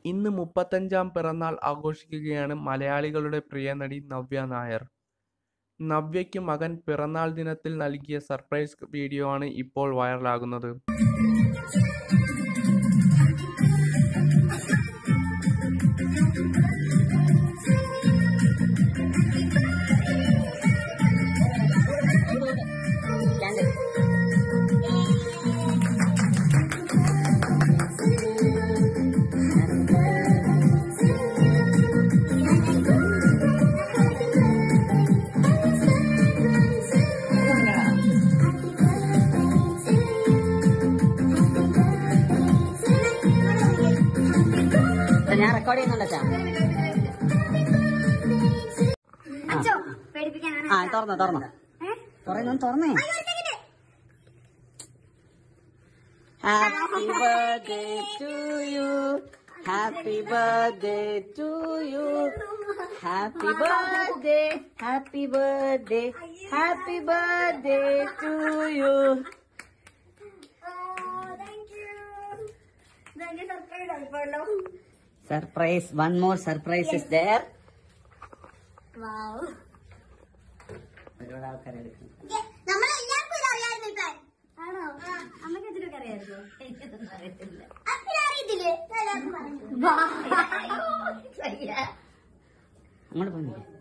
ഇന്ന് മുപ്പത്തഞ്ചാം പിറന്നാൾ ആഘോഷിക്കുകയാണ് മലയാളികളുടെ പ്രിയനടി നവ്യ നായർ നവ്യയ്ക്ക് മകൻ പിറന്നാൾ ദിനത്തിൽ നൽകിയ സർപ്രൈസ് വീഡിയോ ആണ് ഇപ്പോൾ വൈറലാകുന്നത് ഞാൻ റെക്കോർഡ് ചെയ്യുന്നുണ്ട് അച്ഛാ അച്ചോ പേടിപ്പിക്കാനാണ് ആ തുറന്നോ തുറന്നോ തുറന്നു തുറന്നേ happy birthday to you happy birthday to you happy birthday happy birthday happy birthday to you surprise one more surprise is there ഒരുപാട് ആൾക്കാരെ എടുക്കുന്നു നമ്മളെല്ലാവർക്കും ഇത് അറിയാമായിരുന്നു ഇപ്പം ആണോ അമ്മക്ക് ഇതിലൊക്കെ അറിയാമായിരുന്നു എനിക്കൊന്നും അറിയത്തില്ല അറിയത്തില്ലേ അങ്ങോട്ട് പോയി